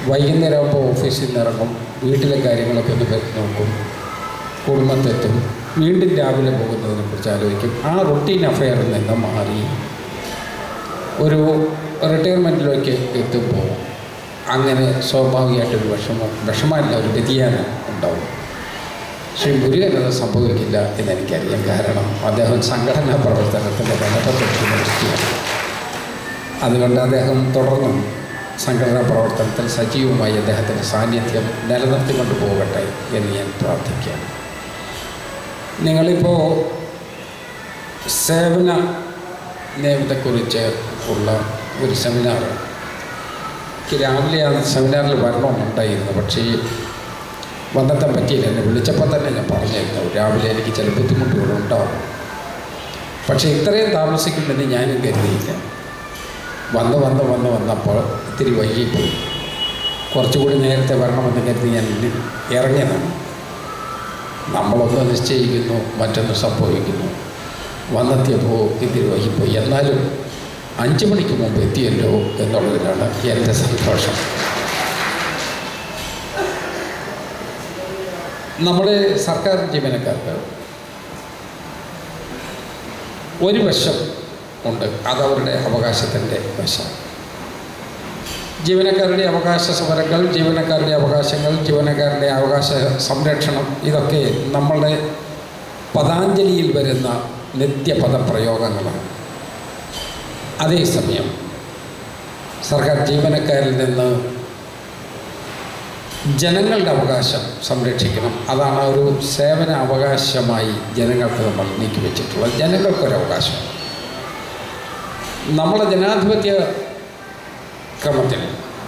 വൈകുന്നേരം ആകുമ്പോൾ ഓഫീസിൽ നിന്ന് ഇറങ്ങും വീട്ടിലെ കാര്യങ്ങളൊക്കെ ഒന്ന് പെ- നോക്കും കുടുംബത്തെത്തും വീണ്ടും രാവിലെ പോകുന്നതിനെ കുറിച്ച് ആലോചിക്കും ആ റൊട്ടീൻ അഫെയറിൽ നിന്ന് മാറി ഒരു റിട്ടയർമെൻറ്റിലേക്ക് എത്തുമ്പോൾ അങ്ങനെ സ്വാഭാവികമായിട്ടൊരു വിഷമം വിഷമമല്ല ഒരു വ്യതിയാനം ഉണ്ടാവും ശ്രീ മുരുകൻ അത് സംഭവിക്കില്ല എന്നെനിക്കറിയാം കാരണം അദ്ദേഹം സംഘടനാ പ്രവർത്തനത്തിൻ്റെ തലപ്പത്തെടുക്കുന്ന വ്യക്തിയാണ് അതുകൊണ്ട് അദ്ദേഹം തുടർന്നും സംഘടനാ പ്രവർത്തനത്തിൽ സജീവമായി അദ്ദേഹത്തിൻ്റെ സാന്നിധ്യം നിലനിർത്തിക്കൊണ്ട് പോകട്ടെ എന്ന് ഞാൻ പ്രാർത്ഥിക്കുകയാണ് നിങ്ങളിപ്പോൾ സേവന നിയമത്തെക്കുറിച്ച് ഉള്ള ഒരു സെമിനാർ എനിക്ക് രാവിലെ ആ സെമിനാറിൽ വരണമെന്നുണ്ടായിരുന്നു പക്ഷേ വന്നെത്താൻ പറ്റിയില്ല എന്നെ വിളിച്ചപ്പോൾ തന്നെ ഞാൻ പറഞ്ഞിരുന്നു രാവിലെ എനിക്ക് ചില ബുദ്ധിമുട്ടുകളുണ്ടാവും പക്ഷേ ഇത്രയും താമസിക്കുമെന്ന് ഞാനും കരുതിയില്ല വന്ന് വന്ന് വന്ന് വന്നപ്പോൾ ഇത്തിരി വൈകിപ്പോയി കുറച്ചുകൂടി നേരത്തെ വരണമെന്ന് കരുതി ഞാൻ ഇറങ്ങിയതാണ് നമ്മളൊന്ന് നിശ്ചയിക്കുന്നു മറ്റൊന്ന് സംഭവിക്കുന്നു വന്നെത്തിയപ്പോൾ ഇത്തിരി വൈകിപ്പോയി എന്നാലും അഞ്ച് മണിക്ക് മുമ്പ് എത്തിയല്ലോ എന്നുള്ളതിലാണ് എൻ്റെ സന്തോഷം നമ്മുടെ സർക്കാർ ജീവനക്കാർക്ക് ഒരു വശം ഉണ്ട് അതവരുടെ അവകാശത്തിൻ്റെ വശം ജീവനക്കാരുടെ അവകാശ സമരങ്ങൾ ജീവനക്കാരുടെ അവകാശങ്ങൾ ജീവനക്കാരുടെ അവകാശ സംരക്ഷണം ഇതൊക്കെ നമ്മളുടെ പതാഞ്ജലിയിൽ വരുന്ന നിത്യപദപ്രയോഗങ്ങളാണ് അതേസമയം സർക്കാർ ജീവനക്കാരിൽ നിന്ന് ജനങ്ങളുടെ അവകാശം സംരക്ഷിക്കണം അതാണ് ഒരു സേവന അവകാശമായി ജനങ്ങൾക്ക് നമ്മൾ നീക്കിവെച്ചിട്ടുള്ളത് ജനങ്ങൾക്കൊരവകാശം നമ്മുടെ ജനാധിപത്യ ക്രമത്തിൽ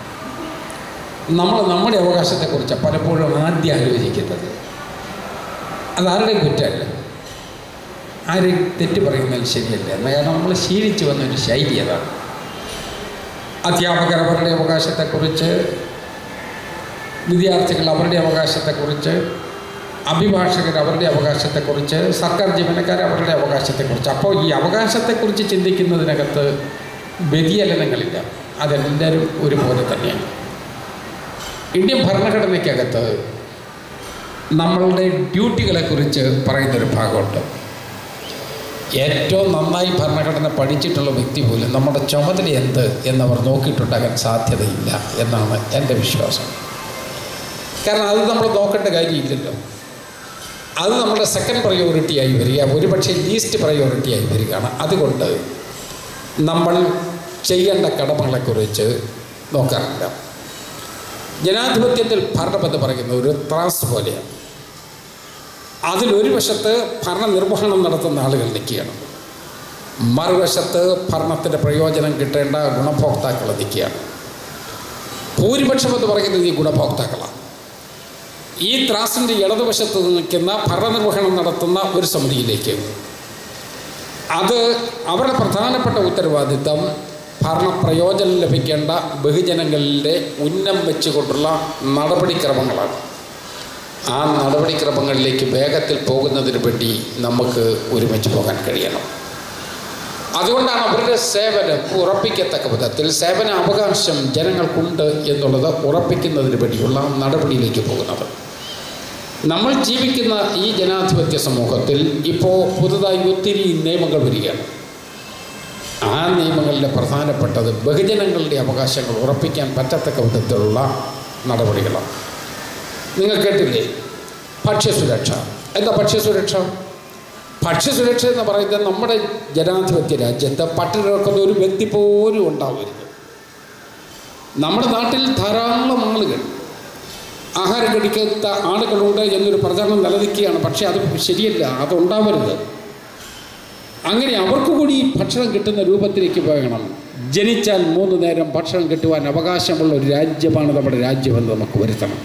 നമ്മൾ നമ്മുടെ അവകാശത്തെക്കുറിച്ച് പലപ്പോഴും ആദ്യം ആലോചിക്കുന്നത് അതാരുടെയും കുറ്റമല്ല ആരെയും തെറ്റ് പറയുന്നതിൽ ശരിയല്ല കാരണം നമ്മൾ ശീലിച്ചു വന്നൊരു ശൈലി അതാണ് അധ്യാപകർ അവരുടെ അവകാശത്തെക്കുറിച്ച് വിദ്യാർത്ഥികൾ അവരുടെ അവകാശത്തെക്കുറിച്ച് അഭിഭാഷകർ അവരുടെ അവകാശത്തെക്കുറിച്ച് സർക്കാർ ജീവനക്കാർ അവരുടെ അവകാശത്തെക്കുറിച്ച് അപ്പോൾ ഈ അവകാശത്തെക്കുറിച്ച് ചിന്തിക്കുന്നതിനകത്ത് വ്യതിചലനങ്ങളില്ല അതെല്ലാവരും ഒരുപോലെ തന്നെയാണ് ഇന്ത്യൻ ഭരണഘടനയ്ക്കകത്ത് നമ്മളുടെ ഡ്യൂട്ടികളെക്കുറിച്ച് പറയുന്നൊരു ഭാഗമുണ്ട് ഏറ്റവും നന്നായി ഭരണഘടന പഠിച്ചിട്ടുള്ള വ്യക്തി പോലും നമ്മുടെ ചുമതല എന്ത് എന്നവർ നോക്കിയിട്ടുണ്ടാകാൻ സാധ്യതയില്ല എന്നാണ് എൻ്റെ വിശ്വാസം കാരണം അത് നമ്മൾ നോക്കേണ്ട കാര്യമില്ലല്ലോ അത് നമ്മുടെ സെക്കൻഡ് പ്രയോറിറ്റി ആയി വരിക ഒരുപക്ഷെ ലീസ്റ്റ് പ്രയോറിറ്റി ആയി വരികയാണ് അതുകൊണ്ട് നമ്മൾ ചെയ്യേണ്ട കടമകളെക്കുറിച്ച് നോക്കാറില്ല ജനാധിപത്യത്തിൽ ഭരണമെന്ന് പറയുന്ന ഒരു ത്രാസ് പോലെയാണ് അതിലൊരു വശത്ത് ഭരണനിർവഹണം നടത്തുന്ന ആളുകൾ നിൽക്കുകയാണ് മറുവശത്ത് ഭരണത്തിൻ്റെ പ്രയോജനം കിട്ടേണ്ട ഗുണഭോക്താക്കൾ നിൽക്കുകയാണ് ഭൂരിപക്ഷം എന്ന് പറയുന്നത് ഈ ഗുണഭോക്താക്കളാണ് ഈ ത്രാസിൻ്റെ ഇടതുവശത്ത് നിൽക്കുന്ന ഭരണനിർവഹണം നടത്തുന്ന ഒരു സമിതിയിലേക്ക് അത് അവരുടെ പ്രധാനപ്പെട്ട ഉത്തരവാദിത്തം ഭരണ പ്രയോജനം ലഭിക്കേണ്ട ബഹുജനങ്ങളിലെ ഉന്നം വെച്ചുകൊണ്ടുള്ള നടപടിക്രമങ്ങളാണ് ആ നടപടിക്രമങ്ങളിലേക്ക് വേഗത്തിൽ പോകുന്നതിന് വേണ്ടി നമുക്ക് ഒരുമിച്ച് പോകാൻ കഴിയണം അതുകൊണ്ടാണ് അവരുടെ സേവനം ഉറപ്പിക്കത്തക്ക വിധത്തിൽ സേവന അവകാശം ജനങ്ങൾക്കുണ്ട് എന്നുള്ളത് ഉറപ്പിക്കുന്നതിന് വേണ്ടിയുള്ള നടപടിയിലേക്ക് പോകുന്നത് നമ്മൾ ജീവിക്കുന്ന ഈ ജനാധിപത്യ സമൂഹത്തിൽ ഇപ്പോൾ പുതുതായി ഒത്തിരി നിയമങ്ങൾ വരികയാണ് ആ നിയമങ്ങളിലെ പ്രധാനപ്പെട്ടത് ബഹുജനങ്ങളുടെ അവകാശങ്ങൾ ഉറപ്പിക്കാൻ പറ്റത്തക്ക വിധത്തിലുള്ള നടപടികളാണ് നിങ്ങൾ കേട്ടില്ലേ ഭക്ഷ്യസുരക്ഷ എന്താ ഭക്ഷ്യസുരക്ഷ ഭക്ഷ്യസുരക്ഷ എന്ന് പറയുന്നത് നമ്മുടെ ജനാധിപത്യ രാജ്യത്ത് പട്ടിണി കിടക്കുന്ന ഒരു വ്യക്തി പോലും ഉണ്ടാവരുത് നമ്മുടെ നാട്ടിൽ ധാരാളം ആളുകൾ ആഹാരം കഴിക്കാത്ത ആളുകളുണ്ട് എന്നൊരു പ്രചരണം നിലനിൽക്കുകയാണ് പക്ഷേ അത് ശരിയല്ല അതുണ്ടാവരുത് അങ്ങനെ അവർക്ക് കൂടി ഭക്ഷണം കിട്ടുന്ന രൂപത്തിലേക്ക് പോകണം ജനിച്ചാൽ മൂന്ന് നേരം ഭക്ഷണം കിട്ടുവാൻ അവകാശമുള്ള ഒരു രാജ്യമാണ് നമ്മുടെ രാജ്യമെന്ന് നമുക്ക് വരുത്തണം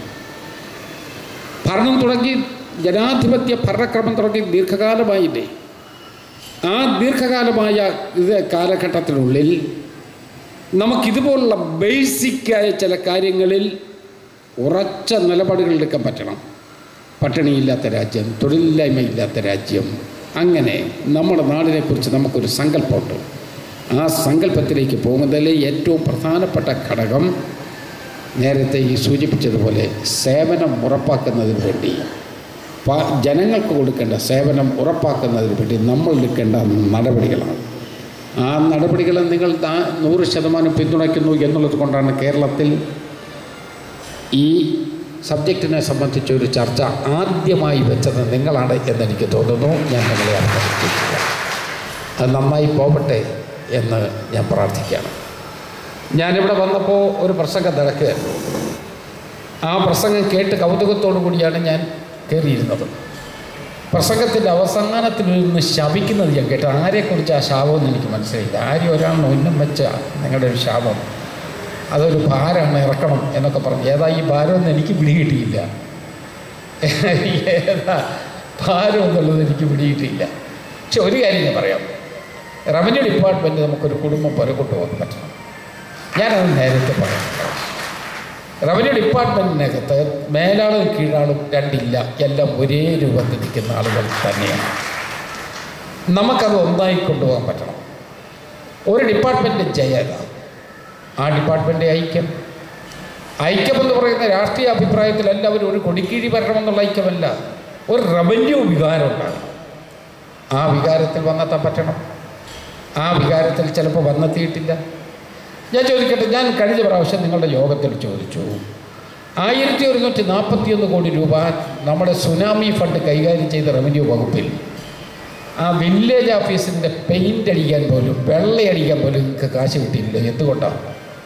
ഭരണം തുടങ്ങി ജനാധിപത്യ ഭരണക്രമം തുടങ്ങി ദീർഘകാലമായില്ലേ ആ ദീർഘകാലമായ ഇത് കാലഘട്ടത്തിനുള്ളിൽ നമുക്കിതുപോലുള്ള ബേസിക്കായ ചില കാര്യങ്ങളിൽ ഉറച്ച നിലപാടുകൾ എടുക്കാൻ പറ്റണം പട്ടിണിയില്ലാത്ത രാജ്യം തൊഴിലില്ലായ്മയില്ലാത്ത രാജ്യം അങ്ങനെ നമ്മുടെ നാടിനെക്കുറിച്ച് നമുക്കൊരു സങ്കല്പമുണ്ട് ആ സങ്കല്പത്തിലേക്ക് പോകുന്നതിലെ ഏറ്റവും പ്രധാനപ്പെട്ട ഘടകം നേരത്തെ ഈ സൂചിപ്പിച്ചതുപോലെ സേവനം ഉറപ്പാക്കുന്നതിന് വേണ്ടി പ- ജനങ്ങൾക്ക് കൊടുക്കേണ്ട സേവനം ഉറപ്പാക്കുന്നതിന് വേണ്ടി നമ്മൾ എടുക്കേണ്ട നടപടികളാണ് ആ നടപടികൾ നിങ്ങൾ ദാ- നൂറ് ശതമാനം പിന്തുണയ്ക്കുന്നു എന്നുള്ളത് കൊണ്ടാണ് കേരളത്തിൽ ഈ സബ്ജക്റ്റിനെ സംബന്ധിച്ച ഒരു ചർച്ച ആദ്യമായി വെച്ചത് നിങ്ങളാണ് എന്നെനിക്ക് തോന്നുന്നു ഞാൻ നിങ്ങളെ അഭിനന്ദിക്കുക അത് നന്നായി പോകട്ടെ എന്ന് ഞാൻ പ്രാർത്ഥിക്കുകയാണ് ഞാനിവിടെ വന്നപ്പോൾ ഒരു പ്രസംഗം നടക്കുകയായിരുന്നു ആ പ്രസംഗം കേട്ട് കൗതുകത്തോടു കൂടിയാണ് ഞാൻ കയറിയിരുന്നത് പ്രസംഗത്തിൻ്റെ അവസാനത്തിൽ നിന്ന് ശപിക്കുന്നത് ഞാൻ കേട്ടു ആരെക്കുറിച്ച് ആ ശാപമെന്ന് എനിക്ക് മനസ്സിലായില്ല ആരും ഒരാളിനെ ഉന്നം വെച്ച നിങ്ങളുടെ ഒരു ശാപം അതൊരു ഭാരമാണ് ഇറക്കണം എന്നൊക്കെ പറഞ്ഞു ഏതാ ഈ ഭാരമെന്ന് എനിക്ക് പിടികിട്ടിയില്ല ഏതാ ഭാരം എന്നുള്ളത് എനിക്ക് പിടികിട്ടിയില്ല പക്ഷെ ഒരു കാര്യം ഞാൻ പറയാം റവന്യൂ ഡിപ്പാർട്ട്മെൻറ്റ് നമുക്കൊരു കുടുംബം പോലെ കൊണ്ടുപോകാൻ പറ്റണം ഞാനത് നേരത്തെ പറയാം റവന്യൂ ഡിപ്പാർട്ട്മെൻറ്റിനകത്ത് മേലാളും കീഴാളും രണ്ടില്ല എല്ലാം ഒരേ രൂപത്തിൽ നിൽക്കുന്ന ആളുകൾ തന്നെയാണ് നമുക്കത് ഒന്നായി കൊണ്ടുപോകാൻ പറ്റണം ഒരു ഡിപ്പാർട്ട്മെൻറ്റ് ജയത ആ ഡിപ്പാർട്ട്മെൻറ്റ് ഐക്യം ഐക്യമെന്ന് പറയുന്ന രാഷ്ട്രീയ അഭിപ്രായത്തിൽ എല്ലാവരും ഒരു കൊടിക്കീഴി വരണമെന്നുള്ള ഐക്യമല്ല ഒരു റവന്യൂ വികാരം ഉണ്ടാകണം ആ വികാരത്തിൽ വന്നെത്താൻ പറ്റണം ആ വികാരത്തിൽ ചിലപ്പോൾ വന്നെത്തിയിട്ടില്ല ഞാൻ ചോദിക്കട്ടെ ഞാൻ കഴിഞ്ഞ പ്രാവശ്യം നിങ്ങളുടെ യോഗത്തിൽ ചോദിച്ചു ആയിരത്തി ഒരുന്നൂറ്റി നാൽപ്പത്തിയൊന്ന് കോടി രൂപ നമ്മുടെ സുനാമി ഫണ്ട് കൈകാര്യം ചെയ്ത റവന്യൂ വകുപ്പിൽ ആ വില്ലേജ് ഓഫീസിൻ്റെ പെയിൻ്റ് അടിക്കാൻ പോലും വെള്ളയടിക്കാൻ പോലും നിങ്ങൾക്ക് കാശ് കിട്ടിയില്ല എന്തുകൊണ്ടാണ്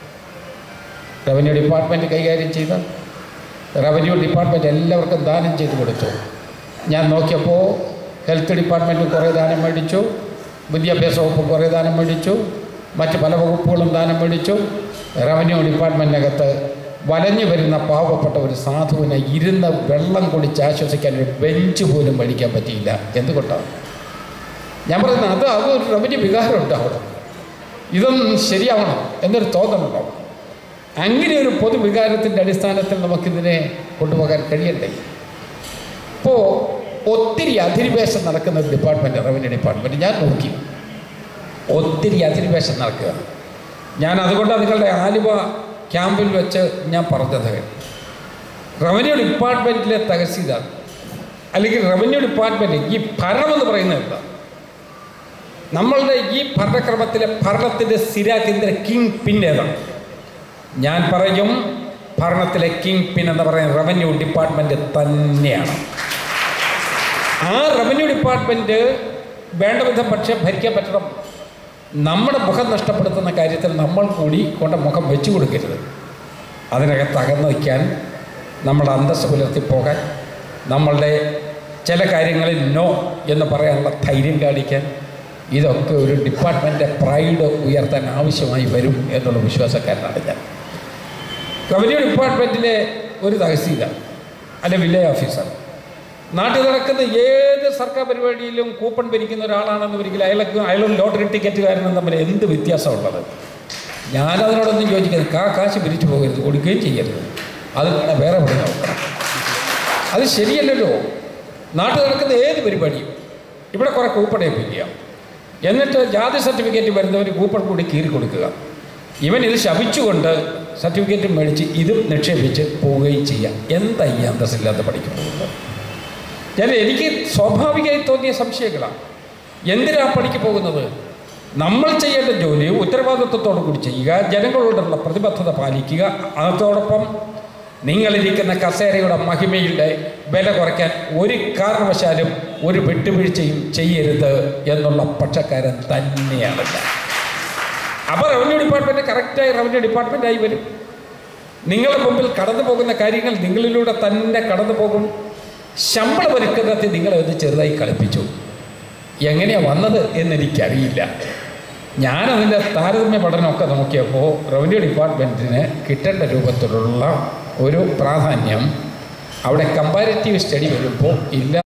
റവന്യൂ ഡിപ്പാർട്ട്മെൻറ്റ് കൈകാര്യം ചെയ്ത റവന്യൂ ഡിപ്പാർട്ട്മെൻറ്റ് എല്ലാവർക്കും ദാനം ചെയ്ത് കൊടുത്തു ഞാൻ നോക്കിയപ്പോൾ ഹെൽത്ത് ഡിപ്പാർട്ട്മെൻറ്റ് കുറേ ദാനം മേടിച്ചു വിദ്യാഭ്യാസ വകുപ്പ് കുറേ ദാനം മേടിച്ചു മറ്റ് പല വകുപ്പുകളും ദാനം മേടിച്ചു റവന്യൂ ഡിപ്പാർട്ട്മെൻറ്റിനകത്ത് വലഞ്ഞു വരുന്ന പാവപ്പെട്ട ഒരു സാധുവിനെ ഇരുന്ന് വെള്ളം കുടിച്ച് ആശ്വസിക്കാൻ ഒരു ബെഞ്ച് പോലും മേടിക്കാൻ പറ്റിയില്ല എന്തുകൊണ്ടാണ് ഞാൻ പറയുന്നത് അത് അതൊരു റവന്യൂ വികാരമുണ്ട് അവിടെ ഇതൊന്നും ശരിയാവണം എന്നൊരു തോന്നലുണ്ടാവും അങ്ങനെ ഒരു പൊതുവികാരത്തിൻ്റെ അടിസ്ഥാനത്തിൽ നമുക്കിതിനെ കൊണ്ടുപോകാൻ കഴിയണ്ടേ ഇപ്പോൾ ഒത്തിരി അധിനിവേശം നടക്കുന്ന ഒരു ഡിപ്പാർട്ട്മെൻറ്റ് റവന്യൂ ഡിപ്പാർട്ട്മെൻറ്റ് ഞാൻ നോക്കി ഒത്തിരി അധിനിവേശം നടക്കുക ഞാൻ അതുകൊണ്ട് നിങ്ങളുടെ ആലുവ ക്യാമ്പിൽ വെച്ച് ഞാൻ പറഞ്ഞത് റവന്യൂ ഡിപ്പാർട്ട്മെൻറ്റിലെ തഹസീൽദാർ അല്ലെങ്കിൽ റവന്യൂ ഡിപ്പാർട്ട്മെൻറ്റ് ഈ ഭരണമെന്ന് പറയുന്നത് എന്താ നമ്മളുടെ ഈ ഭരണക്രമത്തിലെ ഭരണത്തിൻ്റെ സ്ഥിരാക്കേന്ദ്ര കിങ് പിൻ ഏതാണ് ഞാൻ പറയും ഭരണത്തിലെ കിങ് പിൻ എന്ന് പറയുന്ന റവന്യൂ ഡിപ്പാർട്ട്മെൻറ്റ് തന്നെയാണ് ആ റവന്യൂ ഡിപ്പാർട്ട്മെൻറ്റ് വേണ്ട വിധം പക്ഷേ ഭരിക്കാൻ പറ്റണം നമ്മുടെ മുഖം നഷ്ടപ്പെടുത്തുന്ന കാര്യത്തിൽ നമ്മൾ കൂടി കൊണ്ട് മുഖം വെച്ചു കൊടുക്കരുത് അതിനകത്ത് അകന്നു വയ്ക്കാൻ നമ്മുടെ അന്തസ്സ് പുലർത്തി പോകാൻ നമ്മളുടെ ചില കാര്യങ്ങളിൽ നോ എന്ന് പറയാനുള്ള ധൈര്യം കാണിക്കാൻ ഇതൊക്കെ ഒരു ഡിപ്പാർട്ട്മെൻറ്റ് പ്രൈഡ് ഉയർത്താൻ ആവശ്യമായി വരും എന്നുള്ള വിശ്വാസക്കാരനാണ് ഞാൻ റവന്യൂ ഡിപ്പാർട്ട്മെൻറ്റിലെ ഒരു തഹസീല അല്ലെ വില്ലേജ് ഓഫീസർ നാട്ടിൽ നടക്കുന്ന ഏത് സർക്കാർ പരിപാടിയിലും കൂപ്പൺ ഭരിക്കുന്ന ഒരാളാണെന്ന് ഒരിക്കലും അയാൾക്ക് അയാളും ലോട്ടറി ടിക്കറ്റുകാരനും തമ്മിൽ എന്ത് വ്യത്യാസമുള്ളത് ഞാനതിനോടൊന്നും യോജിക്കുന്നത് കാ കാശ് പിരിച്ചു പോകരുത് കൊടുക്കുകയും ചെയ്യരുത് അത് വേണം വേറെ പണി നോക്കണം അത് ശരിയല്ലല്ലോ നാട്ടിൽ നടക്കുന്ന ഏത് പരിപാടിയും ഇവിടെ കുറേ കൂപ്പൺ ഏൽപ്പിക്കുക എന്നിട്ട് ജാതി സർട്ടിഫിക്കറ്റ് വരുന്നവർ കൂപ്പൺ കൂടി കീറി കൊടുക്കുക ഇവൻ ഇത് ശപിച്ചുകൊണ്ട് സർട്ടിഫിക്കറ്റ് മേടിച്ച് ഇതും നിക്ഷേപിച്ച് പോവുകയും ചെയ്യാം എന്താ ഈ അന്തസ്സില്ലാത്ത പഠിക്ക് പോകുന്നത് ഞാൻ എനിക്ക് സ്വാഭാവികമായി തോന്നിയ സംശയങ്ങളാണ് എന്തിനാ പണിക്ക് പോകുന്നത് നമ്മൾ ചെയ്യേണ്ട ജോലി ഉത്തരവാദിത്വത്തോടു കൂടി ചെയ്യുക ജനങ്ങളോടുള്ള പ്രതിബദ്ധത പാലിക്കുക അതോടൊപ്പം നിങ്ങളിരിക്കുന്ന കസേരയുടെ മഹിമയുടെ വില കുറയ്ക്കാൻ ഒരു കാരണവശാലും ഒരു വിട്ടുവീഴ്ചയും ചെയ്യരുത് എന്നുള്ള പക്ഷക്കാരൻ തന്നെയാണ് ഞാൻ അപ്പോൾ റവന്യൂ ഡിപ്പാർട്ട്മെൻറ്റ് കറക്റ്റായി റവന്യൂ ഡിപ്പാർട്ട്മെൻറ്റായി വരും നിങ്ങളുടെ മുമ്പിൽ കടന്നു പോകുന്ന കാര്യങ്ങൾ നിങ്ങളിലൂടെ തന്നെ കടന്നു പോകും ശമ്പളവൽക്കരണത്തെ നിങ്ങളത് ചെറുതായി കളിപ്പിച്ചു എങ്ങനെയാണ് വന്നത് എന്നെനിക്കറിയില്ല ഞാനതിൻ്റെ താരതമ്യ പഠനമൊക്കെ നോക്കിയപ്പോൾ റവന്യൂ ഡിപ്പാർട്ട്മെൻറ്റിന് കിട്ടേണ്ട രൂപത്തിലുള്ള ഒരു പ്രാധാന്യം അവിടെ കമ്പാരിറ്റീവ് സ്റ്റഡി വരുമ്പോൾ ഇല്ല